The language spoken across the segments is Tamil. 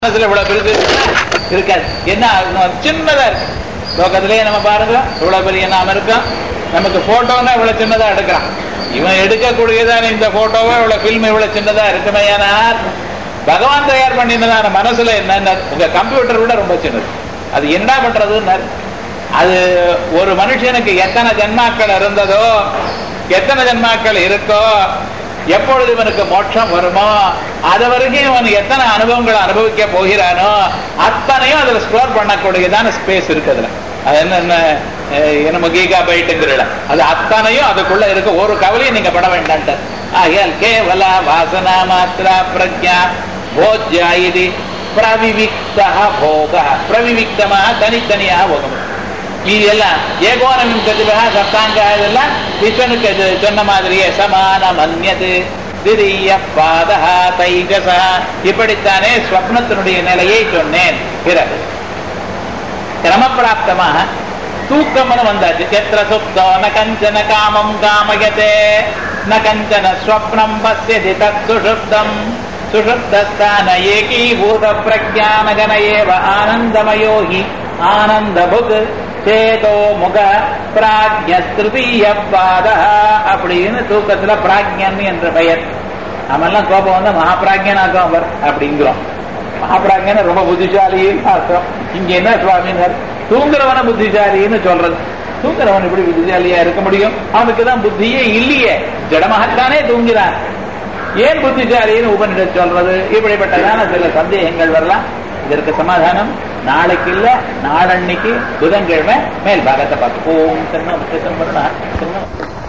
மனசுல இவ்வளவு பெருசு இருக்காது என்ன ஆகணும்? சின்னதா இருக்கு லோகத்திலேயே நம்ம பாருங்க இவ்வளவு பெரிய நாம இருக்கோம் நமக்கு போட்டோன்னா இவ்வளவு சின்னதா எடுக்கிறான் இவன் எடுக்கக்கூடியதான இந்த போட்டோவை இவ்வளவு பில்ம் இவ்வளவு சின்னதா இருக்குமே ஏனால் பகவான் தயார் பண்ணினதான மனசுல என்ன உங்க கம்ப்யூட்டர் விட ரொம்ப சின்னது அது என்ன பண்றதுன்னு அது ஒரு மனுஷனுக்கு எத்தனை ஜன்மாக்கள் இருந்ததோ எத்தனை ஜன்மாக்கள் இருக்கோ எப்பொழுது இவனுக்கு மோட்சம் வருமோ அது வரைக்கும் இவன் எத்தனை அனுபவங்களை அனுபவிக்க போகிறானோ அத்தனையும் அதுல ஸ்டோர் பண்ணக்கூடியதான ஸ்பேஸ் இருக்கு அதுல அது என்ன என்ன அஹ், என்னமோ கீகா பைட்டுங்கிறல அது அத்தனையும் அதுக்குள்ள இருக்கு ஒரு கவலையும் நீங்க பட வேண்டான்ட்டு ஆகையால் கேவல வாசனா மாத்திரா பிரஜா போஜ்யா இது பிரவிவிக்தா போக பிரவிவிக்தமாக தனித்தனியாக போக இது எல்லாம் ஏகோனம் கதிபக சப்தாங்க இதெல்லாம் விஸ்வனுக்கு இது சொன்ன மாதிரியே சமான மன்யது திரிய பாதகா தைஜசா இப்படித்தானே ஸ்வப்னத்தினுடைய நிலையை சொன்னேன் பிறகு கிரமப்பிராப்தமாக தூக்கம்னு வந்தாச்சு எத்திர சுப்தோ ந கஞ்சன காமம் காமயதே ந கஞ்சன ஸ்வப்னம் பசியதி தத் சுஷுப்தம் சுஷுப்தஸ்தான ஏகீபூத பிரஜானகன ஏவ ஆனந்தமயோ ஹி ஆனந்தபுக் சேதோ முக பிராஜ்யஸ்திருதீய பாத அப்படின்னு தூக்கத்துல பிராஜ்யன் என்ற பெயர் நம்மெல்லாம் கோபம் வந்து மகாபிராஜ்யனாக்கம் அவர் அப்படிங்கிறோம் மகாபிராஜ்யன ரொம்ப புத்திசாலின்னு அர்த்தம் இங்க என்ன சுவாமினர் தூங்குறவன புத்திசாலின்னு சொல்றது தூங்குறவன் எப்படி புத்திசாலியா இருக்க முடியும் அவனுக்கு தான் புத்தியே இல்லையே ஜடமாகத்தானே தூங்கிறான் ஏன் புத்திசாலின்னு உபனிடம் சொல்றது இப்படிப்பட்டதான சில சந்தேகங்கள் வரலாம் இதற்கு சமாதானம் நாளைக்கு இல்ல நாளன்னைக்கு புதன்கிழமை மேல் பாகத்தை பார்த்து ஓம் திருநம் சிதம்பரம் திருநம்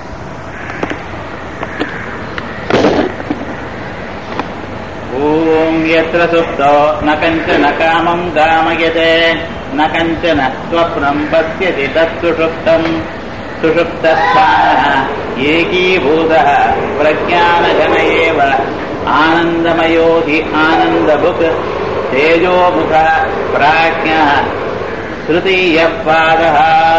ॐ यत्र सुप्तो न कञ्चन कामम् कामयते न कञ्चन स्वप्नम् पश्यति तत् सुषुप्तम् सुषुप्तस्थानः एकीभूतः प्रज्ञानजन एव आनन्दमयो हि आनन्दभुक् तेजोमुखः प्राज्ञः तृतीयपादः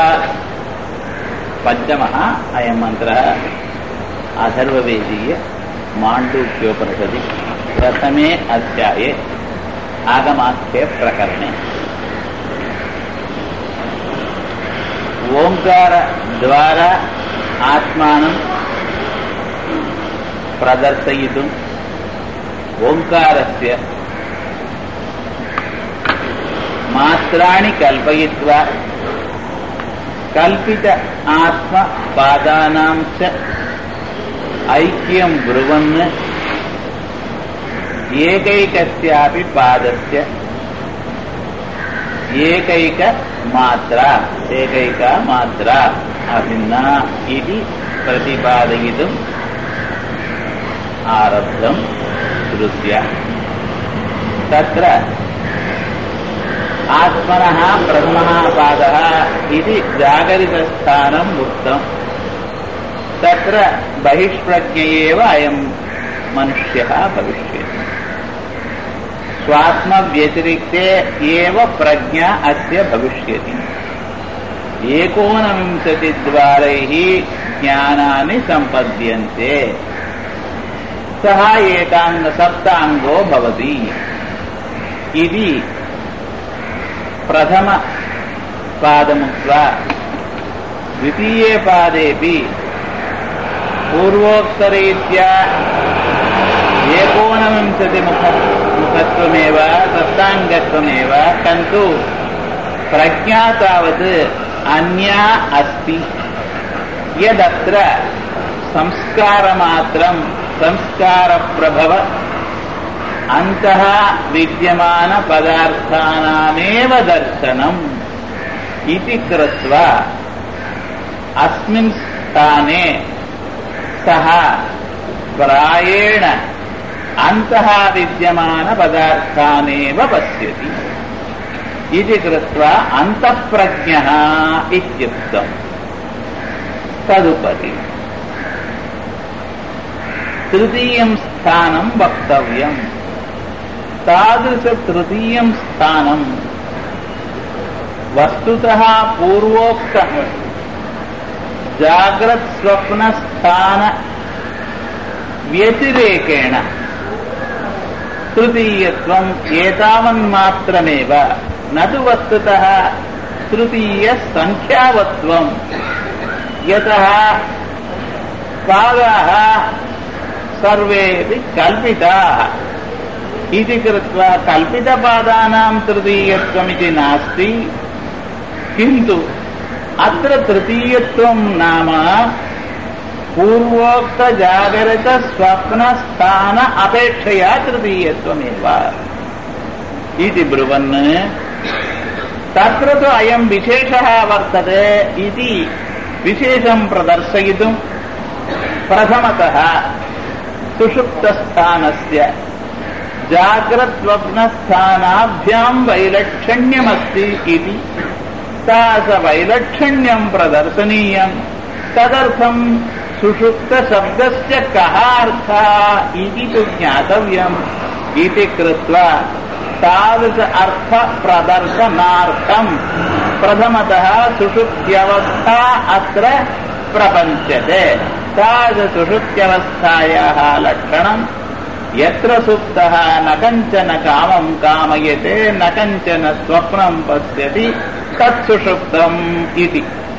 पञ्चमः अयम् मन्त्रः अथर्ववेदीय माण्डूक्योपनिषदि प्रथमे अध्याये आगमाख्ये प्रकरणे ओङ्कारद्वारा आत्मानं प्रदर्शयितुम् ओङ्कारस्य मात्राणि कल्पयित्वा कल्पित आत्मपादानां च ऐक्यं ब्रुवन् एकैकस्यापि पादस्य एकैकमात्रा एकैका मात्रा अभिन्ना इति प्रतिपादयितुम् आरब्धम् श्रुत्या तत्र आत्मनः प्रथमः पादः इति जागरितस्थानम् उक्तम् तत्र बहिष्प्रज्ञ एव अयम् मनुष्यः भविष्यति स्वात्मव्यतिरिक्ते एव प्रज्ञा अस्य भविष्यति एकोनविंशतिद्वारैः ज्ञानानि सम्पद्यन्ते सः एकाङ्ग सप्ताङ्गो भवति इति प्रथमपादमुक्त्वा द्वितीये पादेऽपि पूर्वोक्तरीत्या एकोनविंशतिमुख मुखत्वमेव सप्ताङ्गत्वमेव किन्तु प्रज्ञा तावत् अन्या अस्ति यदत्र संस्कारमात्रं संस्कारप्रभव अन्तः विद्यमानपदार्थानामेव दर्शनम् इति कृत्वा अस्मिन् स्थाने सः प्रायेण अन्तः विद्यमानपदार्थानेव पश्यति इति कृत्वा अन्तःप्रज्ञः इत्युक्तम् तदुपरि तृतीयं स्थानं वक्तव्यम् तादृशतृतीयं स्थानं वस्तुतः पूर्वोक्त जाग्रत्स्वप्नस्थान व्यतिरेकेण तृतीयत्वम् एतावन्मात्रमेव न तु वस्तुतः तृतीयसङ्ख्यावत्वम् यतः पादाः सर्वेऽपि कल्पिताः इति कृत्वा कल्पितपादानाम् तृतीयत्वमिति नास्ति किन्तु अत्र तृतीयत्वम् नाम पूर्वोक्तजागरितस्वप्नस्थान अपेक्षया तृतीयत्वमेव इति ब्रुवन् तत्र तु अयम् विशेषः वर्तते इति विशेषम् प्रदर्शयितुम् प्रथमतः सुषुप्तस्थानस्य जाग्रत्वप्नस्थानाभ्याम् वैलक्षण्यमस्ति इति तादृशवैलक्षण्यम् प्रदर्शनीयम् तदर्थम् सुषुप्तशब्दस्य कः अर्थः इति तु ज्ञातव्यम् इति कृत्वा तादृश अर्थप्रदर्शनार्थम् प्रथमतः सुषुप्त्यवस्था अत्र प्रपञ्चते तादृशसुषुप्त्यवस्थायाः लक्षणम् यत्र सुप्तः न कञ्चन कामम् कामयते न कञ्चन स्वप्नम् पश्यति तत्सुषुप्तम् इति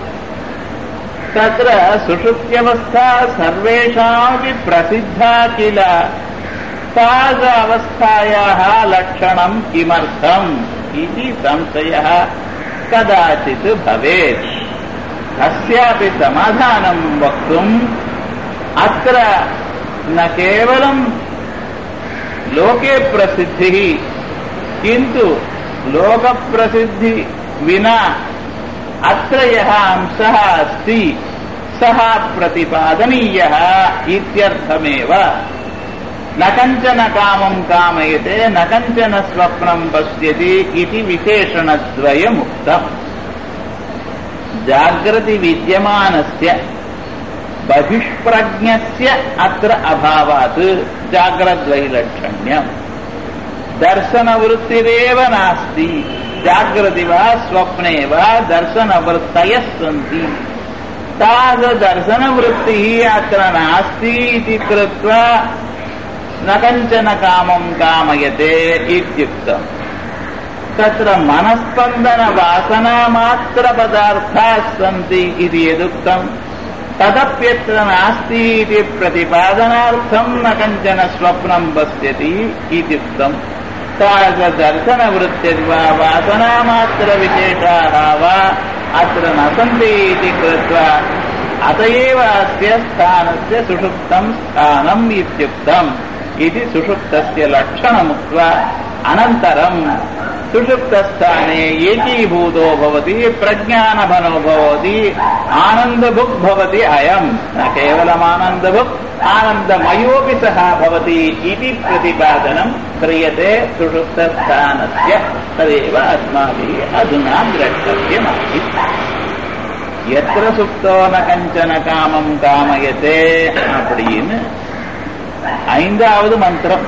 तत्र सुषुप्त्यवस्था सर्वेषामपि प्रसिद्धा किल ताज अवस्थायाः लक्षणम् किमर्थम् इति संशयः कदाचित् भवेत् तस्यापि समाधानम् वक्तुम् अत्र न केवलम् लोके प्रसिद्धिः किन्तु लोकप्रसिद्धि विना अत्र यः अंशः अस्ति सः प्रतिपादनीयः इत्यर्थमेव न कञ्चन कामम् कामयते न कञ्चन स्वप्नम् पश्यति इति विशेषणद्वयमुक्तम् जाग्रतिविद्यमानस्य बहिष्प्रज्ञस्य अत्र अभावात् जाग्रद्वैलक्षण्यम् दर्शनवृत्तिरेव नास्ति जाग्रति वा स्वप्ने वा दर्शनवृत्तयः सन्ति तादृशदर्शनवृत्तिः अत्र नास्ति इति कृत्वा न कञ्चन कामम् कामयते इत्युक्तम् तत्र मनस्पन्दनवासनामात्रपदार्थाः सन्ति इति यदुक्तम् तदप्यत्र नास्ति इति प्रतिपादनार्थम् न कञ्चन स्वप्नम् पश्यति इत्युक्तम् तादृशदर्शनवृत्तिर्वा वासनामात्रविशेषाः वा अत्र न सन्ति इति कृत्वा अत एव अस्य स्थानस्य सुषुप्तम् स्थानम् इत्युक्तम् इति सुषुप्तस्य लक्षणमुक्त्वा अनन्तरम् सुषुप्तस्थाने एकीभूतो भवति प्रज्ञानभनो भवति आनन्दभुक् भवति अयम् न केवलम् आनन्दभुक् आनन्दमयोऽपि सः भवति इति प्रतिपादनम् क्रियते सुषुप्तस्थानस्य तदेव अस्माभिः अधुना द्रष्टव्यमासीत् यत्र சுப்தோ ந கஞ்சன காமம் காமயத்தே அப்படின்னு ஐந்தாவது மந்திரம்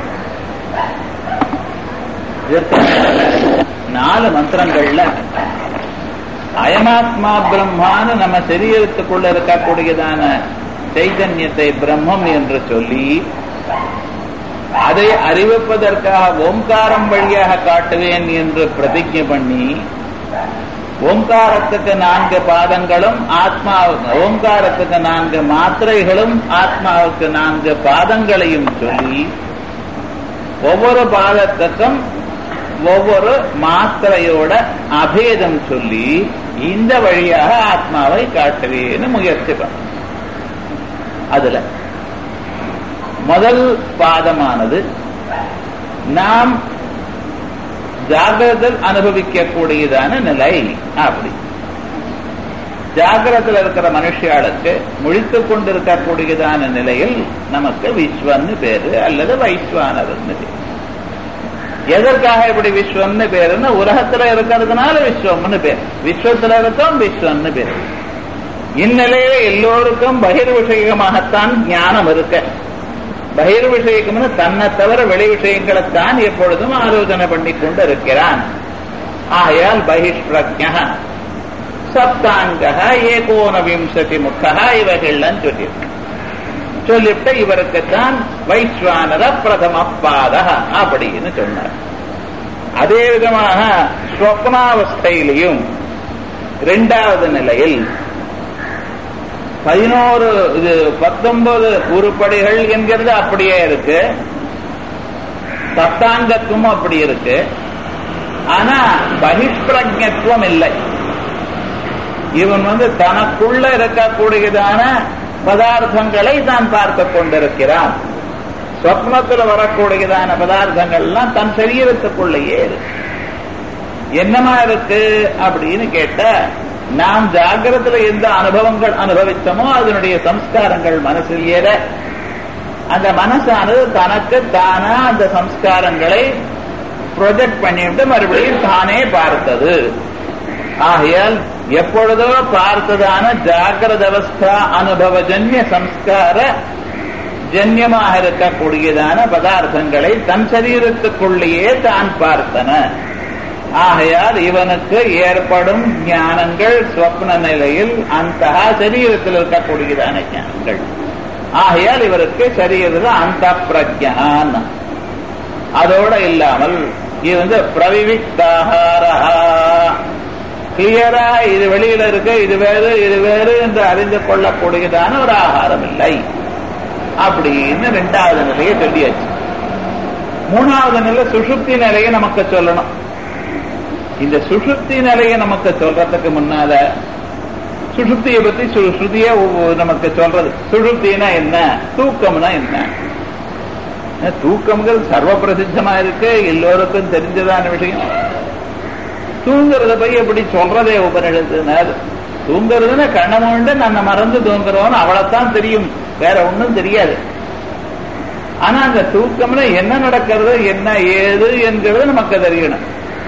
இதற்கு நாலு மந்திரங்கள்ல அயமாத்மா பிரம்மான்னு நம்ம சரீரத்துக்குள்ள இருக்கக்கூடியதான சைதன்யத்தை பிரம்மம் என்று சொல்லி அதை அறிவிப்பதற்காக ஓம்காரம் வழியாக காட்டுவேன் என்று பிரதிஜை பண்ணி ஓம்காரத்துக்கு நான்கு பாதங்களும் ஆத்மா ஓம்காரத்துக்கு நான்கு மாத்திரைகளும் ஆத்மாவுக்கு நான்கு பாதங்களையும் சொல்லி ஒவ்வொரு பாதத்துக்கும் ஒவ்வொரு மாத்திரையோட அபேதம் சொல்லி இந்த வழியாக ஆத்மாவை காட்டுவேன்னு முயற்சி பண்ண அதுல முதல் பாதமானது நாம் ஜாகிரத்தில் அனுபவிக்கக்கூடியதான நிலை அப்படி ஜாகிரத்தில் இருக்கிற மனுஷியாளுக்கு முழித்துக் கொண்டிருக்கக்கூடியதான நிலையில் நமக்கு விஸ்வன்னு பேரு அல்லது வைஸ்வானவர்னு பேரு எதற்காக இப்படி விஸ்வம்னு பேருன்னு உலகத்துல இருக்கிறதுனால விஸ்வம்னு பேர் விஸ்வத்துல இருக்கும் விஸ்வம்னு பேர் இந்நிலையில எல்லோருக்கும் பகிர் விஷயமாகத்தான் ஞானம் இருக்க பகிர் விஷயம்னு தன்னை தவிர வெளி விஷயங்களைத்தான் எப்பொழுதும் ஆலோசனை பண்ணி கொண்டு இருக்கிறான் ஆகையால் பகிஷ்பிரஜா சப்தாங்க ஏகோன விம்சதி முக்கா இவைகள்லாம் சொல்லியிருக்கு சொல்லிவிட்டு இவருக்குத்தான் வைஸ்வானர பிரதம பாத அப்படின்னு சொன்னார் அதே விதமாக ஸ்வப்னாவஸ்தையிலையும் இரண்டாவது நிலையில் பதினோரு இது பத்தொன்பது உருப்படிகள் என்கிறது அப்படியே இருக்கு சத்தாங்கத்துவம் அப்படி இருக்கு ஆனா பகிஷ்பிரஜத்துவம் இல்லை இவன் வந்து தனக்குள்ள இருக்கக்கூடியதான பதார்த்தங்களை தான் பார்த்து கொண்டிருக்கிறான் சொப்னத்தில் வரக்கூடியதான பதார்த்தங்கள்லாம் தன் சரீரத்துக்குள்ளேயே இருக்கு என்னமா இருக்கு அப்படின்னு கேட்ட நாம் ஜாகிரத்துல எந்த அனுபவங்கள் அனுபவித்தோமோ அதனுடைய சம்ஸ்காரங்கள் மனசில் ஏற அந்த மனசானது தனக்கு தானா அந்த சம்ஸ்காரங்களை ப்ரொஜெக்ட் பண்ணிவிட்டு மறுபடியும் தானே பார்த்தது ஆகையால் எப்பொழுதோ பார்த்ததான ஜாகிரத அவஸ்தா அனுபவஜன்ய சம்ஸ்கார ஜன்யமாக இருக்கக்கூடியதான பதார்த்தங்களை தன் சரீரத்துக்குள்ளேயே தான் பார்த்தன ஆகையால் இவனுக்கு ஏற்படும் ஞானங்கள் ஸ்வப்ன நிலையில் அந்த சரீரத்தில் இருக்கக்கூடியதான ஞானங்கள் ஆகையால் இவருக்கு சரீரத்தில் அந்த பிரஜான் அதோட இல்லாமல் இது வந்து பிரவிவிக்தாகாரா கிளியரா இது வெளியில இருக்கு இது வேறு இது வேறு என்று அறிந்து கொள்ளக்கூடியதான ஒரு ஆகாரம் இல்லை அப்படின்னு ரெண்டாவது நிலையை சொல்லியாச்சு மூணாவது நிலை சுசுப்தி நிலையை நமக்கு சொல்லணும் இந்த சுசுப்தி நிலையை நமக்கு சொல்றதுக்கு முன்னால சுசுப்தியை பத்தி ஸ்ருதிய நமக்கு சொல்றது சுசுப்தினா என்ன தூக்கம்னா என்ன தூக்கம்கள் சர்வ பிரசித்தமா இருக்கு எல்லோருக்கும் தெரிஞ்சதான விஷயம் தூங்குறத போய் எப்படி சொல்றதே உபநிடத்தினர் தூங்குறதுன்னு கண்ண மூண்டு நம்ம மறந்து தூங்குறோம்னு அவ்வளவுதான் தெரியும் வேற ஒண்ணும் தெரியாது ஆனா அந்த தூக்கம்னா என்ன நடக்கிறது என்ன ஏது என்கிறது நமக்கு தெரியணும்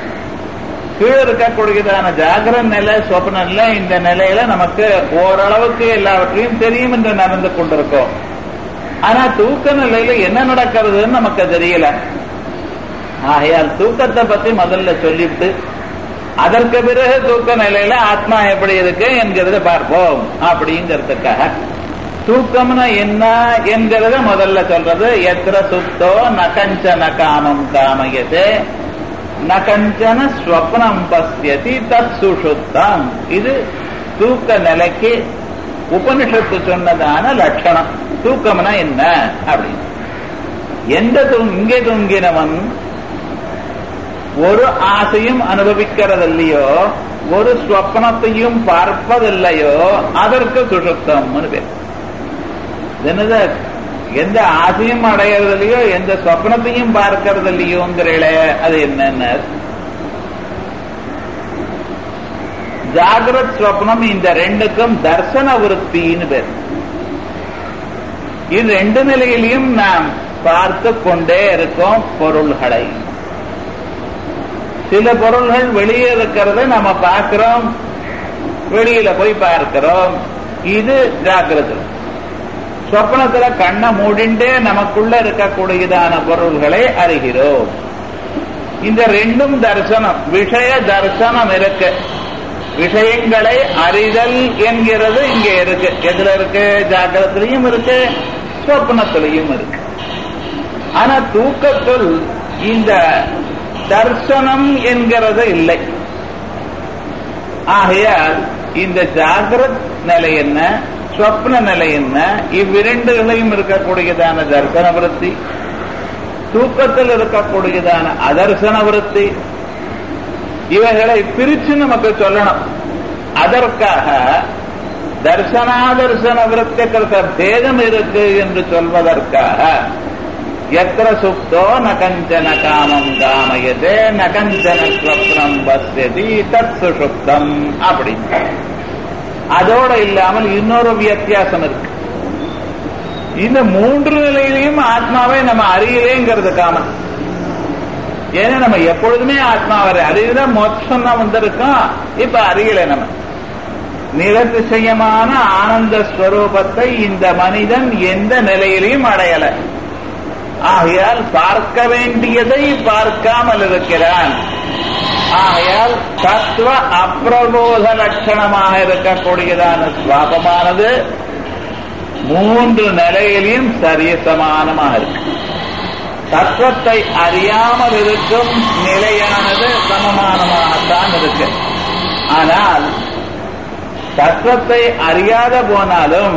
கீழே இருக்கக்கூடியதான ஜாகிர நிலை சொப்ன நிலை இந்த நிலையில நமக்கு ஓரளவுக்கு எல்லாவற்றையும் தெரியும் என்று நடந்து கொண்டிருக்கோம் ஆனா தூக்க நிலையில என்ன நடக்கிறதுன்னு நமக்கு தெரியல ஆகையால் தூக்கத்தை பத்தி முதல்ல சொல்லிவிட்டு அதற்கு பிறகு தூக்க நிலையில ஆத்மா எப்படி இருக்கு என்கிறத பார்ப்போம் அப்படிங்கிறதுக்காக தூக்கம்னா என்ன என்கிறத முதல்ல சொல்றது எத்திர சுத்தோ நகஞ்சன காமம் காமயது நகஞ்சன ஸ்வப்னம் பசியதி தத் சுஷுத்தம் இது தூக்க நிலைக்கு உபனிஷத்து சொன்னதான லட்சணம் தூக்கம்னா என்ன அப்படின்னு எந்த இங்கே தூங்கினவன் ஒரு ஆசையும் அனுபவிக்கிறதில்லையோ ஒரு ஸ்வப்னத்தையும் பார்ப்பதில்லையோ அதற்கு சுஷுப்தம்னு பேர் என்னது எந்த ஆசையும் அடையறதில்லையோ எந்த சொப்னத்தையும் பார்க்கறதில்லையோங்கிறீங்களே அது என்னன்னு ஜாகிரத் ஸ்வப்னம் இந்த ரெண்டுக்கும் தர்சன விருத்தின்னு பேர் இது ரெண்டு நிலையிலையும் நாம் பார்த்து கொண்டே இருக்கோம் பொருள்களை சில பொருள்கள் வெளியே இருக்கிறத நம்ம பார்க்கிறோம் வெளியில போய் பார்க்கிறோம் இது ஜாகிரதை சொப்னத்துல கண்ணை மூடிண்டே நமக்குள்ள இருக்கக்கூடியதான பொருள்களை அறிகிறோம் இந்த ரெண்டும் தரிசனம் விஷய தரிசனம் இருக்கு விஷயங்களை அறிதல் என்கிறது இங்க இருக்கு எதுல இருக்கு ஜாகிரத்திலையும் இருக்கு சொப்னத்திலையும் இருக்கு ஆனா தூக்கத்தில் இந்த தர்சனம் என்கிறது இல்லை ஆகையால் இந்த ஜாகிரத் நிலை என்ன ஸ்வப்ன நிலை என்ன இவ்விரண்டுகளையும் இருக்கக்கூடியதான தர்சன விருத்தி தூக்கத்தில் இருக்கக்கூடியதான அதர்சன விருத்தி இவைகளை பிரிச்சு நமக்கு சொல்லணும் அதற்காக தர்சனாதர்சன விருத்திகளுக்கு பேதம் இருக்கு என்று சொல்வதற்காக எத்திர சுப்தோ ந கஞ்சன காமம் காமயதே ந கஞ்சன ஸ்வப்னம் பசியதி தத் சுஷுப்தம் அப்படின்னு அதோட இல்லாமல் இன்னொரு வித்தியாசம் இருக்கு இந்த மூன்று நிலையிலையும் ஆத்மாவை நம்ம அறியலேங்கிறது காமன் ஏன்னா நம்ம எப்பொழுதுமே ஆத்மாவை அறியதான் மோட்சம் தான் வந்திருக்கோம் இப்ப அறியல நம்ம நிரதிசயமான ஆனந்த ஸ்வரூபத்தை இந்த மனிதன் எந்த நிலையிலையும் அடையல ஆகையால் பார்க்க வேண்டியதை பார்க்காமல் இருக்கிறான் ஆகையால் தத்துவ அப்பிரபோத லட்சணமாக இருக்கக்கூடியதான சுவாபமானது மூன்று நிலையிலையும் சரிய சமானமாக இருக்கு தத்துவத்தை அறியாமல் இருக்கும் நிலையானது சமமானமாகத்தான் இருக்கு ஆனால் தத்துவத்தை அறியாத போனாலும்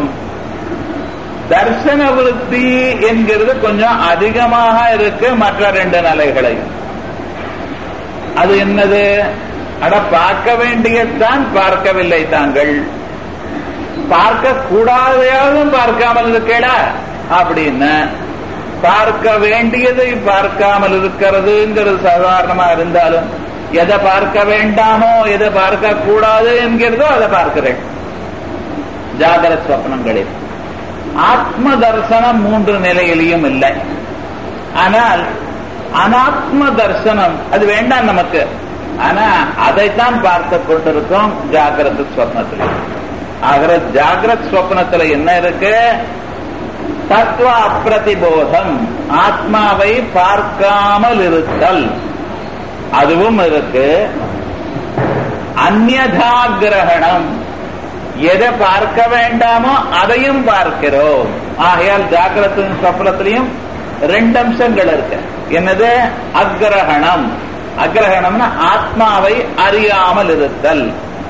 தர்சன விருத்தி என்கிறது கொஞ்சம் அதிகமாக இருக்கு மற்ற ரெண்டு நிலைகளையும் அது என்னது அட பார்க்க வேண்டியதுதான் பார்க்கவில்லை தாங்கள் பார்க்க கூடாதையாகவும் பார்க்காமல் இருக்கேடா அப்படின்னு பார்க்க வேண்டியதை பார்க்காமல் இருக்கிறதுங்கிறது சாதாரணமா இருந்தாலும் எதை பார்க்க வேண்டாமோ எதை பார்க்க கூடாது என்கிறதோ அதை பார்க்கிறேன் ஜாகர ஸ்வப்னங்களில் ஆத்ம தர்சனம் மூன்று நிலையிலையும் இல்லை ஆனால் அனாத்ம தர்சனம் அது வேண்டாம் நமக்கு ஆனா அதைத்தான் பார்த்து கொண்டிருக்கோம் ஜாகிரத ஸ்வப்னத்தில் ஆகிற ஜாகிரத் ஸ்வப்னத்துல என்ன இருக்கு தத்துவ அப்பிரதிபோதம் ஆத்மாவை பார்க்காமல் இருத்தல் அதுவும் இருக்கு அந்நதா கிரகணம் எதை பார்க்க வேண்டாமோ அதையும் பார்க்கிறோம் ஆகையால் ஜாகிரத்தின் சொப்னத்திலையும் ரெண்டு அம்சங்கள் இருக்கு என்னது அக்ரஹணம் அக்ரஹணம்னா ஆத்மாவை அறியாமல் இருத்தல்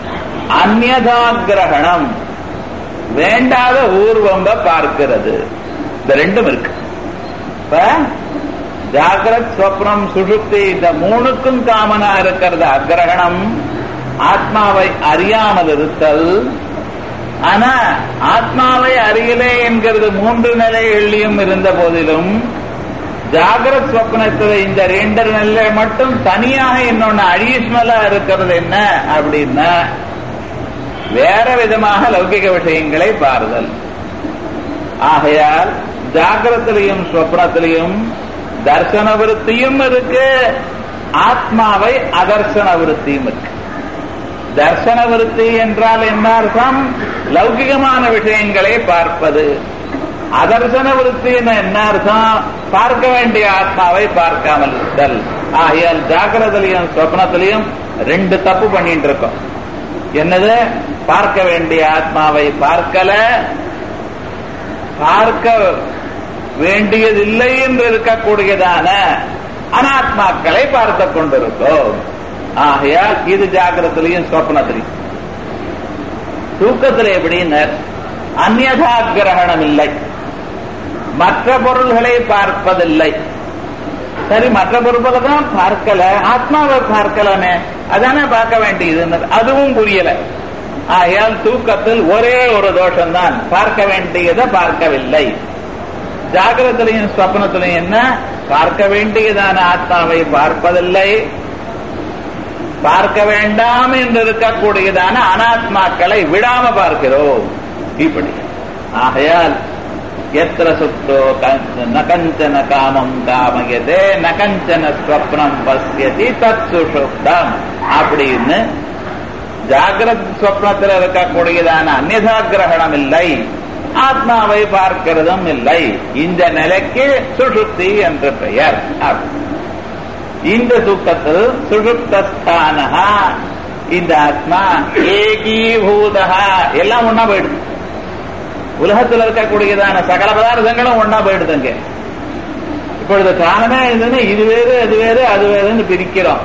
அந்நதாகிரகணம் வேண்டாத ஊர்வம்ப பார்க்கிறது இந்த ரெண்டும் இருக்கு இப்ப ஜாகிரத் ஸ்வப்னம் சுஷுப்தி இந்த மூணுக்கும் காமனா இருக்கிறது அக்ரகணம் ஆத்மாவை அறியாமல் இருத்தல் ஆனா ஆத்மாவை அறியலே என்கிறது மூன்று நிலைகளிலும் இருந்த போதிலும் ஜாகிரத் ஸ்வப்னத்துல இந்த ரெண்டு நிலை மட்டும் தனியாக இன்னொன்னு அடிஷ்னலா இருக்கிறது என்ன அப்படின்னா வேற விதமாக லௌகிக விஷயங்களை பாருதல் ஆகையால் ஜாகிரத்திலையும் ஸ்வப்னத்திலையும் தர்சன விருத்தியும் இருக்கு ஆத்மாவை அதர்சன விருத்தியும் இருக்கு தர்சன விருத்தி என்றால் என்ன அர்த்தம் லௌகிகமான விஷயங்களை பார்ப்பது அதர்சன விருத்தின்னு என்ன அர்த்தம் பார்க்க வேண்டிய ஆத்மாவை பார்க்காமல் இருத்தல் ஆகையால் ஜாகிரதிலையும் சொப்னத்திலையும் ரெண்டு தப்பு பண்ணிட்டு இருக்கோம் என்னது பார்க்க வேண்டிய ஆத்மாவை பார்க்கல பார்க்க வேண்டியதில்லை என்று இருக்கக்கூடியதான அனாத்மாக்களை பார்த்து கொண்டிருக்கோம் ஆகையால் இது ஜாகிரத்திலையும் சொப்னத்திலையும் தூக்கத்தில் எப்படின்னர் அந்நதா கிரகணம் இல்லை மற்ற பொருள்களை பார்ப்பதில்லை சரி மற்ற பொருட்களை தான் பார்க்கல ஆத்மாவை பார்க்கலாமே அதானே பார்க்க வேண்டியது அதுவும் புரியல ஆகையால் தூக்கத்தில் ஒரே ஒரு தோஷம்தான் பார்க்க வேண்டியதை பார்க்கவில்லை ஜாகிரத்திலையும் ஸ்வப்னத்திலையும் என்ன பார்க்க வேண்டியதான ஆத்மாவை பார்ப்பதில்லை பார்க்க வேண்டாம் என்று இருக்கக்கூடியதான அனாத்மாக்களை விடாம பார்க்கிறோம் இப்படி ஆகையால் எத்திர சுத்தோ நகஞ்சன காமம் காமயதே நகஞ்சன ஸ்வப்னம் பசியதி தத் சுஷுப்தம் அப்படின்னு ஜாகிரத் ஸ்வப்னத்தில் இருக்கக்கூடியதான அந்நதா கிரகணம் இல்லை ஆத்மாவை பார்க்கிறதும் இல்லை இந்த நிலைக்கு சுஷுப்தி என்று பெயர் இந்த தூக்கத்தில் சுஷுப்தஸ்தானஹா இந்த ஆத்மா ஏகீபூதா எல்லாம் ஒன்னா போயிடுது உலகத்தில் இருக்கக்கூடியதான சகல பதார்த்தங்களும் ஒன்னா போயிடுதுங்க இப்பொழுது காரணமே இதுன்னு இது வேறு அது வேறு அது வேறுன்னு பிரிக்கிறோம்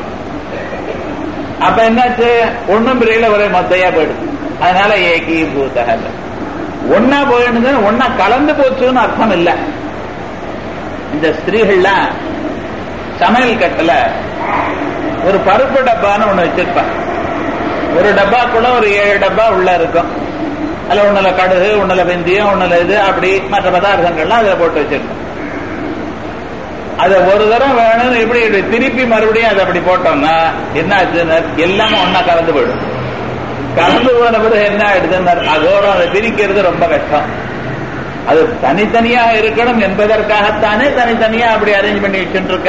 அப்ப என்னாச்சு ஒன்னும் பிரியல ஒரே மொத்தையா போயிடுது அதனால ஏகீபூதக ஒன்னா போயிடுது ஒன்னா கலந்து போச்சுன்னு அர்த்தம் இல்ல இந்த ஸ்திரீகள்லாம் சமையல் கட்டுல ஒரு பருப்பு டப்பான்னு ஒண்ணு வச்சிருப்பான் ஒரு டப்பாக்குள்ள ஒரு ஏழு டப்பா உள்ள இருக்கும் அதுல ஒண்ணுல கடுகு ஒண்ணுல வெந்தயம் ஒண்ணுல இது அப்படி மற்ற பதார்த்தங்கள்லாம் அதுல போட்டு வச்சிருக்கோம் அத ஒரு தரம் வேணும்னு எப்படி திருப்பி மறுபடியும் அதை அப்படி போட்டோம்னா என்ன ஆச்சுன்னா எல்லாமே ஒன்னா கலந்து போயிடும் கலந்து போன பிறகு என்ன ஆயிடுதுன்னா அதோட அதை பிரிக்கிறது ரொம்ப கஷ்டம் அது தனித்தனியாக இருக்கணும் என்பதற்காகத்தானே தனித்தனியா அப்படி அரேஞ்ச் பண்ணி வச்சுட்டு இருக்க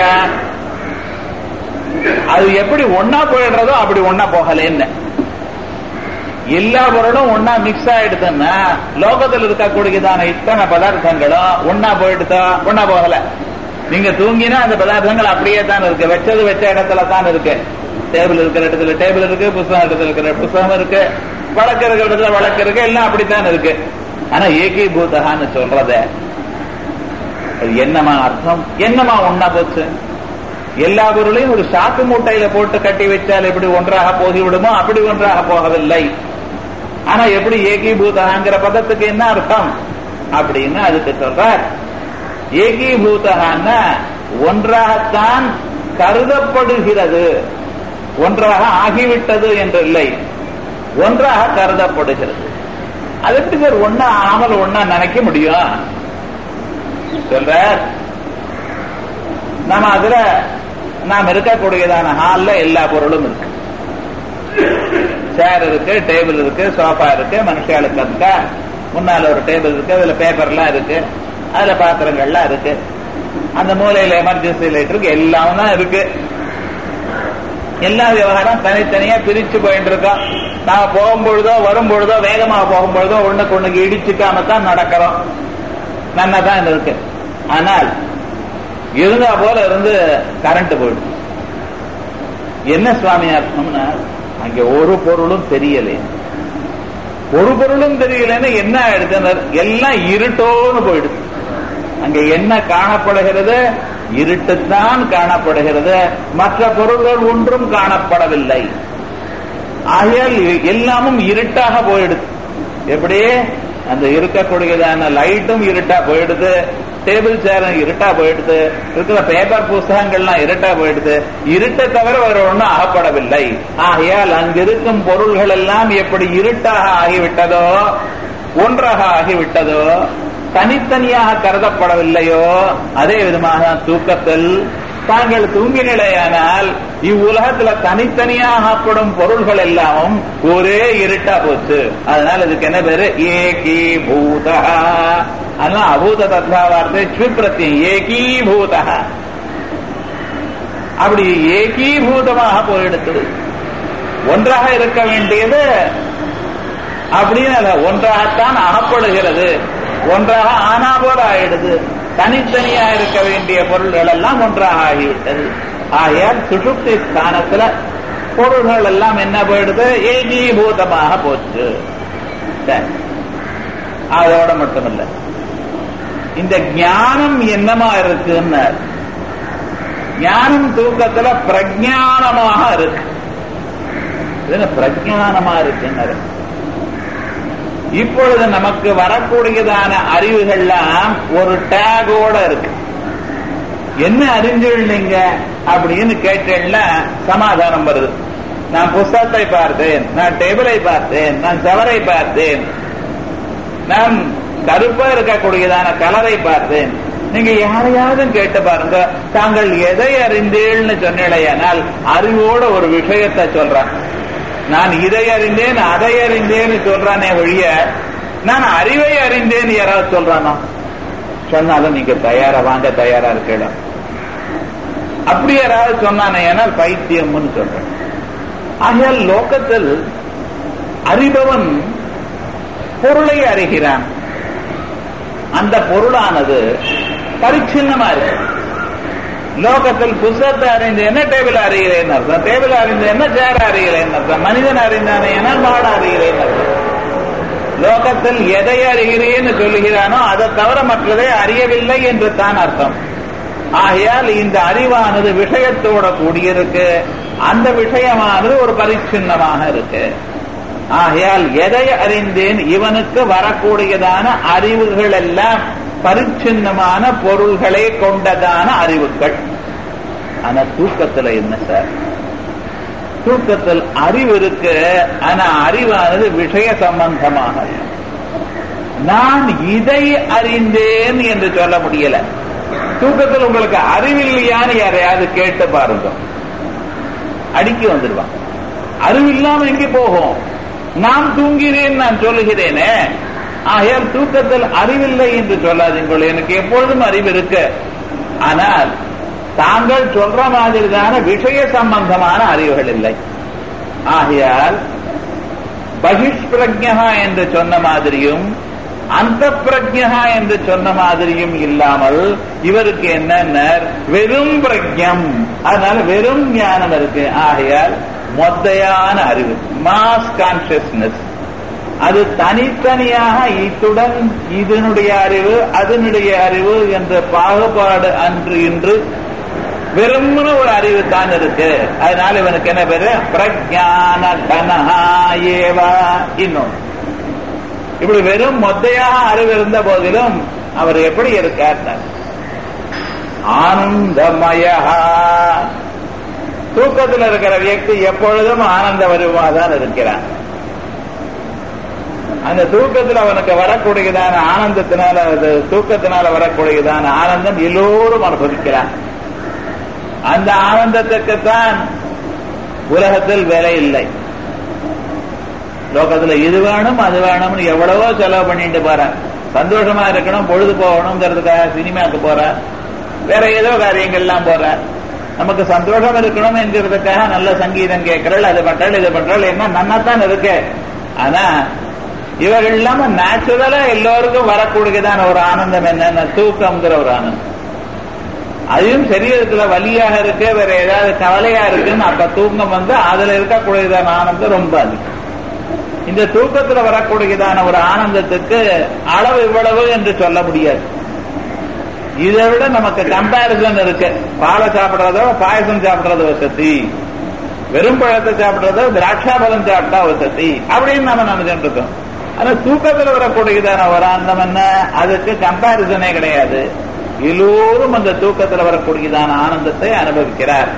அது எப்படி ஒன்னா போயிடுறதோ அப்படி ஒன்னா போகலன்னு எல்லா பொருளும் ஒன்னா மிக்ஸ் ஆயிடுதுன்னா லோகத்தில் இருக்கக்கூடியதான இத்தனை பதார்த்தங்களும் ஒன்னா போயிடுதா ஒன்னா போகல நீங்க தூங்கினா அந்த பதார்த்தங்கள் அப்படியே தான் இருக்கு வச்சது வச்ச இடத்துல தான் இருக்கு டேபிள் இருக்கிற இடத்துல டேபிள் இருக்கு புஸ்தகம் இடத்துல இருக்கிற புஸ்தகம் இருக்கு வழக்கு இருக்கிற இடத்துல வழக்கு இருக்கு எல்லாம் அப்படித்தான் இருக்கு ஆனா ஏகீபூதகான்னு சொல்றத அது என்னமா அர்த்தம் என்னமா ஒன்னா போச்சு எல்லா பொருளையும் ஒரு சாக்கு மூட்டையில போட்டு கட்டி வச்சால் எப்படி ஒன்றாக போகிவிடுமோ அப்படி ஒன்றாக போகவில்லை ஆனா எப்படி ஏகீபூதகாங்கிற பதத்துக்கு என்ன அர்த்தம் அப்படின்னு அதுக்கு சொல்றார் ஏகீபூதகான்னா ஒன்றாகத்தான் கருதப்படுகிறது ஒன்றாக ஆகிவிட்டது என்று இல்லை ஒன்றாக கருதப்படுகிறது அது எப்படி சார் ஒன்னா ஆமல் ஒன்னா நினைக்க முடியும் சொல்ற நம்ம அதுல நாம் இருக்கக்கூடியதான ஹால்ல எல்லா பொருளும் இருக்கு சேர் இருக்கு டேபிள் இருக்கு சோஃபா இருக்கு மனுஷாளுக்கு இருக்கா முன்னால ஒரு டேபிள் இருக்கு அதுல பேப்பர்லாம் இருக்கு அதுல பாத்திரங்கள்லாம் இருக்கு அந்த மூலையில எமர்ஜென்சி லைட் இருக்கு எல்லாம் தான் இருக்கு எல்லா விவகாரம் தனித்தனியா பிரிச்சு போயிட்டு இருக்கோம் நாம போகும்பொழுதோ வரும்பொழுதோ வேகமாக போகும்பொழுதோ ஒண்ணுக்கு ஒண்ணுக்கு இடிச்சுக்காம தான் நடக்கிறோம் நன்னா தான் இருக்கு ஆனால் இருந்தா போல இருந்து கரண்ட் போயிடுது என்ன சுவாமி அர்த்தம்னா அங்க ஒரு பொருளும் தெரியலையே ஒரு பொருளும் தெரியலன்னு என்ன ஆயிடுது எல்லாம் இருட்டோன்னு போயிடுது அங்க என்ன காணப்படுகிறது இருட்டுத்தான் காணப்படுகிறது மற்ற பொருள்கள் ஒன்றும் காணப்படவில்லை ஆகையால் எல்லாமும் இருட்டாக போயிடுது எப்படி அந்த இருக்கக்கூடியதான லைட்டும் இருட்டா போயிடுது டேபிள் சேரும் இருட்டா போயிடுது இருக்கிற பேப்பர் புஸ்தகங்கள்லாம் இருட்டா போயிடுது இருட்டை தவிர வேற ஒன்றும் அகப்படவில்லை ஆகையால் அங்கிருக்கும் பொருள்கள் எல்லாம் எப்படி இருட்டாக ஆகிவிட்டதோ ஒன்றாக ஆகிவிட்டதோ தனித்தனியாக கருதப்படவில்லையோ அதே விதமாக தூக்கத்தில் தாங்கள் தூங்கினிலையானால் இவ்வுலகத்துல தனித்தனியாகப்படும் பொருள்கள் எல்லாமும் ஒரே இருட்டா போச்சு அதனால இதுக்கு என்ன பேரு ஏகி பூத அதனால அபூத தத்வா வார்த்தை ஸ்விப்பிரத்தியம் ஏகி பூத அப்படி ஏகீபூதமாக போயிடுத்து ஒன்றாக இருக்க வேண்டியது அப்படின்னு ஒன்றாகத்தான் அகப்படுகிறது ஒன்றாக ஆனா போல ஆயிடுது தனித்தனியா இருக்க வேண்டிய பொருள்கள் எல்லாம் ஒன்றாக ஆகிவிட்டது ஆகையால் சுசுப்தி ஸ்தானத்துல பொருள்கள் எல்லாம் என்ன போயிடுது ஏகீபூதமாக போச்சு அதோட மட்டுமல்ல இந்த ஞானம் என்னமா இருக்குன்னு ஞானம் தூக்கத்துல பிரஜானமாக இருக்கு பிரஜானமா இருக்குன்னு இப்பொழுது நமக்கு வரக்கூடியதான அறிவுகள்லாம் ஒரு டேகோட இருக்கு என்ன அறிஞ்சுள்ளீங்க அப்படின்னு கேட்டேன்னா சமாதானம் வருது நான் புஸ்தகத்தை பார்த்தேன் நான் டேபிளை பார்த்தேன் நான் சவரை பார்த்தேன் நான் கருப்பா இருக்கக்கூடியதான கலரை பார்த்தேன் நீங்க யாரையாவது கேட்டு பாருங்க தாங்கள் எதை அறிந்தீள்னு சொன்னீழையானால் அறிவோட ஒரு விஷயத்தை சொல்றான் நான் இதை அறிந்தேன் அதை அறிந்தேன்னு சொல்றானே ஒழிய நான் அறிவை அறிந்தேன் யாராவது சொல்றானா சொன்னாலும் நீங்க தயாரா வாங்க தயாரா இருக்கலாம் அப்படி யாராவது சொன்னானே ஏனால் பைத்தியம்னு சொல்றேன் ஆகையால் லோகத்தில் அறிபவன் பொருளை அறிகிறான் அந்த பொருளானது பரிச்சின்னமா இருக்கு லோகத்தில் புஸ்தகத்தை அறிந்தேன்னா டேபிள் அறிகிறேன் அர்த்தம் டேபிள் அறிந்தேன்னா சேர் அறிகிறேன் அர்த்தம் மனிதன் அறிந்தானே மாட அறிகிறேன் அர்த்தம் லோகத்தில் எதை அறிகிறேன்னு சொல்லுகிறானோ அதை தவிர மற்றதை அறியவில்லை என்று தான் அர்த்தம் ஆகையால் இந்த அறிவானது விஷயத்தோட கூடியிருக்கு அந்த விஷயமானது ஒரு பரிச்சின்னமாக இருக்கு ஆகையால் எதை அறிந்தேன் இவனுக்கு வரக்கூடியதான அறிவுகள் எல்லாம் பரிச்சின்னமான பொருள்களை கொண்டதான அறிவுகள் ஆனா தூக்கத்துல என்ன சார் தூக்கத்தில் அறிவு இருக்கு ஆனா அறிவானது விஷய சம்பந்தமாக நான் இதை அறிந்தேன் என்று சொல்ல முடியல தூக்கத்தில் உங்களுக்கு அறிவில்லையான்னு யாரையாவது கேட்டு பாருங்க அடிக்க வந்துடுவான் அறிவில்லாம எங்கே போகும் நான் தூங்கிறேன் நான் சொல்லுகிறேனே ஆகையால் தூக்கத்தில் அறிவில்லை என்று சொல்லாதீங்கள் எனக்கு எப்பொழுதும் அறிவு இருக்கு ஆனால் தாங்கள் சொல்ற மாதிரிதான விஷய சம்பந்தமான அறிவுகள் இல்லை ஆகையால் பகிஷ்பிரஜா என்று சொன்ன மாதிரியும் அந்த பிரஜா என்று சொன்ன மாதிரியும் இல்லாமல் இவருக்கு என்ன வெறும் பிரஜம் அதனால வெறும் ஞானம் இருக்கு ஆகையால் மொத்தையான அறிவு மாஸ் கான்சியஸ்னஸ் அது தனித்தனியாக இத்துடன் இதனுடைய அறிவு அதனுடைய அறிவு என்ற பாகுபாடு அன்று இன்று வெறுமன ஒரு அறிவு தான் இருக்கு அதனால இவனுக்கு என்ன பேரு பிரஜான கனஹா ஏவா இன்னும் இப்படி வெறும் மொத்தையாக அறிவு இருந்த போதிலும் அவர் எப்படி இருக்கார் ஆனந்தமயா தூக்கத்தில் இருக்கிற வியக்தி எப்பொழுதும் ஆனந்த வடிவமாக தான் இருக்கிறான் அந்த தூக்கத்தில் அவனுக்கு வரக்கூடியதான ஆனந்தத்தினால அது தூக்கத்தினால வரக்கூடியதான ஆனந்தம் எல்லோரும் அனுபவிக்கிறான் அந்த ஆனந்தத்துக்குத்தான் உலகத்தில் விலை இல்லை லோகத்துல இது வேணும் அது வேணும்னு எவ்வளவோ செலவு பண்ணிட்டு போற சந்தோஷமா இருக்கணும் பொழுது போகணுங்கிறதுக்காக சினிமாக்கு போற வேற ஏதோ காரியங்கள்லாம் போற நமக்கு சந்தோஷம் இருக்கணும் என்கிறதுக்காக நல்ல சங்கீதம் கேட்கிறள் அது பண்றாள் இது பண்றாள் என்ன நன்னாத்தான் இருக்கு ஆனா இவர்கள் இல்லாம நேச்சுரலா எல்லோருக்கும் வரக்கூடியதான ஒரு ஆனந்தம் என்னன்னா தூக்கம்ங்கிற ஒரு ஆனந்தம் அதையும் சரீரத்துல வலியாக இருக்கு வேற ஏதாவது கவலையா இருக்குன்னு அப்ப தூக்கம் வந்து அதுல இருக்கக்கூடியதான ஆனந்தம் ரொம்ப அதிகம் இந்த தூக்கத்துல வரக்கூடியதான ஒரு ஆனந்தத்துக்கு அளவு இவ்வளவு என்று சொல்ல முடியாது இதை விட நமக்கு கம்பாரிசன் இருக்கு பாலை சாப்பிடுறதோ பாயசம் சாப்பிடுறது வசதி வெறும் பழத்தை சாப்பிடுறதோ திராட்சா பழம் சாப்பிட்டா வசதி அப்படின்னு நம்ம நினைச்சுட்டு இருக்கோம் ஆனா தூக்கத்துல வரக்கூடியதான ஒரு ஆனந்தம் என்ன அதுக்கு கம்பாரிசனே கிடையாது எல்லோரும் அந்த தூக்கத்துல வரக்கூடியதான ஆனந்தத்தை அனுபவிக்கிறார்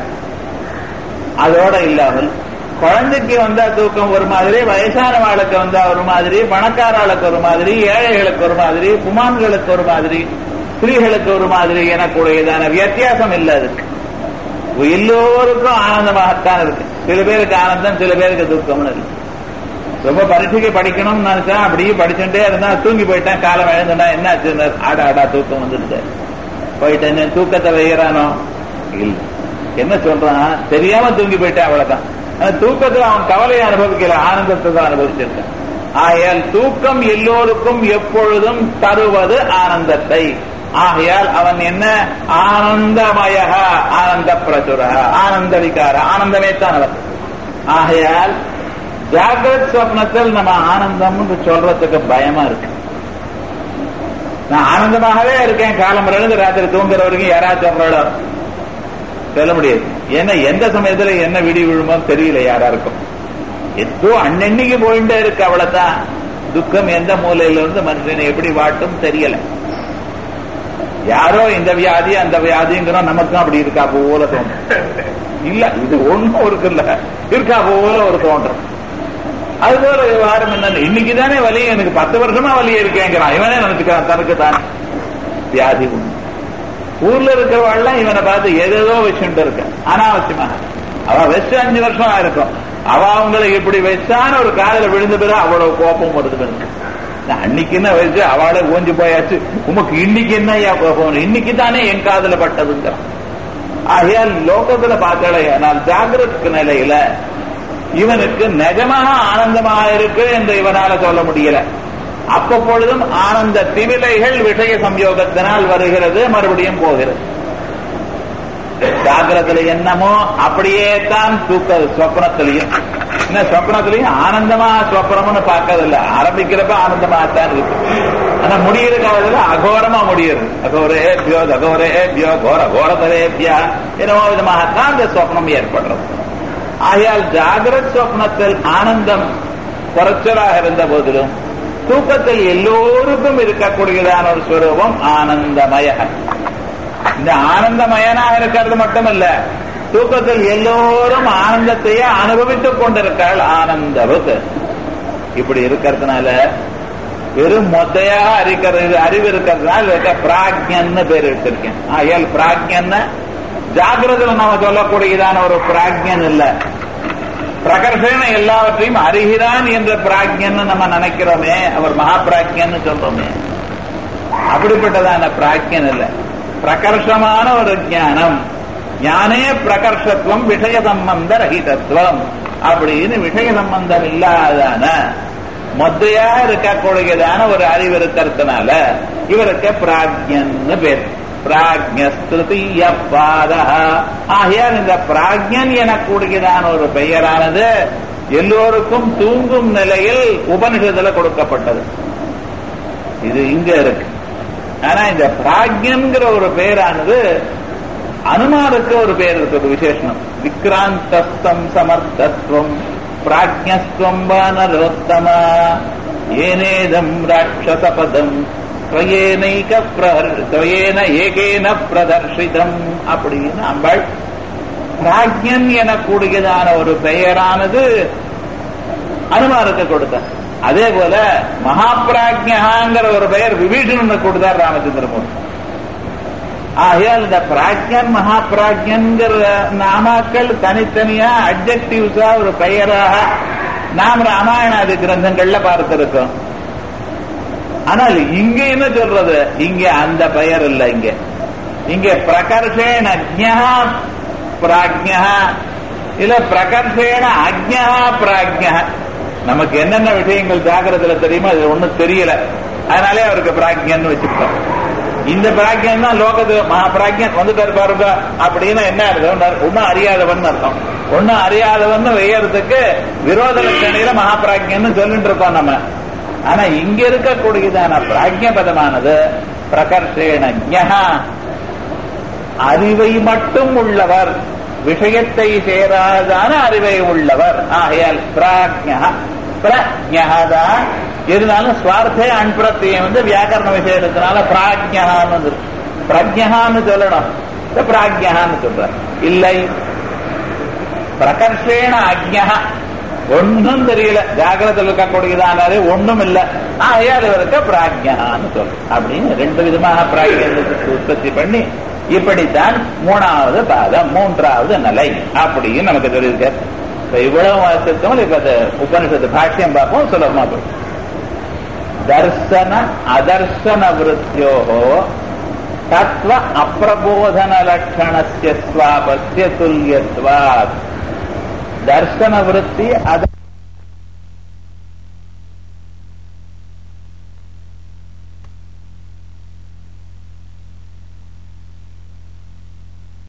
அதோட இல்லாமல் குழந்தைக்கு வந்தா தூக்கம் ஒரு மாதிரி வயசானவாளுக்கு வந்தா ஒரு மாதிரி பணக்காராளுக்கு ஒரு மாதிரி ஏழைகளுக்கு ஒரு மாதிரி குமான்களுக்கு ஒரு மாதிரி ஸ்திரீகளுக்கு ஒரு மாதிரி எனக்கூடியதான வித்தியாசம் இல்லை அதுக்கு எல்லோருக்கும் ஆனந்தமாகத்தான் இருக்கு சில பேருக்கு ஆனந்தம் சில பேருக்கு துக்கம்னு இருக்கு ரொம்ப பரீட்சைக்கு படிக்கணும்னு நினைச்சா அப்படியே படிச்சுட்டே இருந்தா தூங்கி போயிட்டேன் காலம் எழுந்துட்டா என்ன ஆச்சு ஆடா ஆடா தூக்கம் வந்துடுது போயிட்டேன் தூக்கத்தை வைக்கிறானோ இல்ல என்ன சொல்றான் தெரியாம தூங்கி போயிட்டேன் அவ்வளவுதான் ஆனா தூக்கத்துல அவன் கவலையை அனுபவிக்கல ஆனந்தத்தை தான் அனுபவிச்சிருக்கான் ஆகையால் தூக்கம் எல்லோருக்கும் எப்பொழுதும் தருவது ஆனந்தத்தை ஆகையால் அவன் என்ன ஆனந்தமய ஆனந்த பிரசுர ஆனந்த விகார ஆனந்தமே தான் அவர் ஆகையால் ஜாகிரத் சொப்னத்தில் நம்ம ஆனந்தம்னு சொல்றதுக்கு பயமா இருக்கு நான் ஆனந்தமாகவே இருக்கேன் காலம் இருந்து ராத்திரி தூங்குற வரைக்கும் யாராச்சும் சொல்றாளோ சொல்ல முடியாது ஏன்னா எந்த சமயத்துல என்ன விடி விழுமோ தெரியல யாராருக்கும் ஏதோ அன்னன்னைக்கு போயிட்டே இருக்கு அவ்வளவுதான் துக்கம் எந்த மூலையில இருந்து மனுஷனை எப்படி வாட்டும் தெரியல யாரோ இந்த வியாதி அந்த வியாதிங்கிறோம் நமக்கும் அப்படி இருக்கா போல தோணும் இல்ல இது ஒண்ணும் இருக்குல்ல இருக்கா போல ஒரு தோன்றம் அது போல விவகாரம் என்ன இன்னைக்கு தானே வலி எனக்கு பத்து வருஷமா வலி இருக்கேங்கிறான் இவனே நினைச்சுக்கிறான் தனக்கு தான் வியாதி உண்டு ஊர்ல இருக்கிறவாள்லாம் இவனை பார்த்து ஏதேதோ வச்சுட்டு இருக்க அனாவசியமாக அவ வச்சு அஞ்சு வருஷம் இருக்கும் அவ அவங்களுக்கு இப்படி வச்சான்னு ஒரு காதல விழுந்த பிறகு அவ்வளவு கோபம் வருது பிறகு அன்னைக்கு என்ன வச்சு அவளை ஓஞ்சி போயாச்சு உமக்கு இன்னைக்கு என்ன கோபம் இன்னைக்கு தானே என் காதல பட்டதுங்கிறான் ஆகையால் லோகத்துல பார்க்கல ஆனால் ஜாகிரத் நிலையில இவனுக்கு நிஜமாக ஆனந்தமாக இருக்கு என்று இவனால சொல்ல முடியல அப்பொழுதும் ஆனந்த திமிலைகள் விஷய சம்யோகத்தினால் வருகிறது மறுபடியும் போகிறது ஜாகிரத்துல என்னமோ அப்படியே தான் தூக்க சொப்னத்திலையும் என்ன சொப்னத்திலையும் ஆனந்தமா சொப்னம்னு பார்க்கறதில்ல ஆரம்பிக்கிறப்ப ஆனந்தமாகத்தான் இருக்கு ஆனா முடிகிற காலத்துல அகோரமா முடியுது அகோரேபியோ அகோரேபியோ கோர கோரதரேபியா என்னமோ விதமாகத்தான் அந்த சொப்னம் ஏற்படுறது ஆகையால் ஜாகிரத் சொப்னத்தில் ஆனந்தம் குறைச்சலாக இருந்த போதிலும் தூக்கத்தில் எல்லோருக்கும் இருக்கக்கூடியதான ஒரு ஸ்வரூபம் ஆனந்தமய இந்த ஆனந்தமயனாக இருக்கிறது மட்டுமல்ல தூக்கத்தில் எல்லோரும் ஆனந்தத்தையே அனுபவித்துக் கொண்டிருக்காள் ஆனந்தவத் இப்படி இருக்கிறதுனால வெறும் மொத்தையாக அறிக்கிறது அறிவு இருக்கிறதுனால இருக்க பிராக்யன்னு பேர் எடுத்திருக்கேன் ஆகையால் பிராக்யன்னு ஜாகிரதில் நாம சொல்லக்கூடியதான ஒரு பிராக்யன் இல்ல பிரகர்ஷன எல்லாவற்றையும் அறிகிறான் என்ற பிராக்யன்னு நம்ம நினைக்கிறோமே அவர் மகா பிராக்யன்னு சொல்றோமே அப்படிப்பட்டதான பிராக்யன் இல்ல பிரகர்ஷமான ஒரு ஞானம் ஞானே பிரகர்ஷத்துவம் விஷய சம்பந்த ரஹிதத்துவம் அப்படின்னு விஷய சம்பந்தம் இல்லாதான மொத்தையா இருக்கக்கூடியதான ஒரு அறிவு இருக்கிறதுனால இவருக்கு பிராக்யன்னு பேர் பிராஜ்யஸ்திருதிய பாத ஆகையால் இந்த பிராஜ்யன் எனக்கூடியதான ஒரு பெயரானது எல்லோருக்கும் தூங்கும் நிலையில் உபனிஷத்துல கொடுக்கப்பட்டது இது இங்க இருக்கு ஆனா இந்த பிராக்யன்கிற ஒரு பெயரானது அனுமாருக்கு ஒரு பேர் இருக்கு ஒரு விசேஷம் விக்ராந்தஸ்தம் சமர்த்தத்வம் பிராஜ்யஸ்துவம் வானரோத்தமா ஏனேதம் ராட்சசபதம் துவயேனைக பிரஹர் துவயேன ஏகேன பிரதர்ஷிதம் அப்படின்னு அம்பாள் பிராக்யன் எனக்கூடியதான ஒரு பெயரானது அனுமாருக்கு கொடுத்தார் அதே போல மகாபிராஜ்யங்கிற ஒரு பெயர் விபீஷணனுக்கு கொடுத்தார் ராமச்சந்திரமூர்த்தி ஆகையால் இந்த பிராஜ்யன் மகாபிராஜ்யன்கிற நாமாக்கள் தனித்தனியா அப்ஜெக்டிவ்ஸா ஒரு பெயராக நாம் ராமாயணாதி கிரந்தங்கள்ல பார்த்திருக்கோம் ஆனால் இங்க என்ன சொல்றது இங்க அந்த பெயர் இல்ல இங்க இங்க பிரகர்ஷேன அஜ்ஞா பிராஜ்யா இல்ல பிரகர்ஷேன அஜ்ஞா பிராஜ்யா நமக்கு என்னென்ன விஷயங்கள் ஜாகிரத்துல தெரியுமோ அது ஒண்ணும் தெரியல அதனாலே அவருக்கு பிராஜ்யன்னு வச்சிருக்கோம் இந்த பிராஜ்யம் தான் லோகத்து மகா பிராஜ்யன் வந்துட்டாரு பாருங்க அப்படின்னு என்ன அர்த்தம் ஒன்னும் அறியாதவன் அர்த்தம் ஒன்னும் அறியாதவன் வெய்யறதுக்கு விரோத லட்சணையில மகா பிராஜ்யன்னு சொல்லிட்டு இருக்கோம் நம்ம ஆனா இங்க இருக்கக்கூடியதான பிராஜ்ய பதமானது பிரகர்ஷேன ஞா அறிவை மட்டும் உள்ளவர் விஷயத்தை சேராதான அறிவை உள்ளவர் ஆகையால் பிராஜ்யா பிரஜதான் இருந்தாலும் சுவார்த்தே அன்பிரத்தியம் வந்து வியாக்கரண விஷயத்தினால பிராஜ்யான்னு வந்து பிரஜகான்னு சொல்லணும் பிராஜ்யான்னு சொல்ற இல்லை பிரகர்ஷேன அஜ்யா ஒன்றும் தெரியல ஜாகிரத்தில் இருக்கக்கூடியதானாலே ஒன்றும் இல்லை ஆகையால் இவருக்கு பிராஜ்யான்னு சொல்றோம் அப்படின்னு ரெண்டு விதமாக பிராஜ்யத்துக்கு உற்பத்தி பண்ணி இப்படித்தான் மூணாவது பாதம் மூன்றாவது நிலை அப்படின்னு நமக்கு சொல்லியிருக்கார் இப்ப இவ்வளவு வாசித்தோம் இப்ப உபனிஷத்து பாஷ்யம் பார்ப்போம் சுலபமா போய் தர்சன அதர்சன விருத்தியோகோ தத்துவ அப்பிரபோதன லட்சணஸ்ய ஸ்வாபஸ்ய துல்யத்வாத் தர்சன விருத்தி அத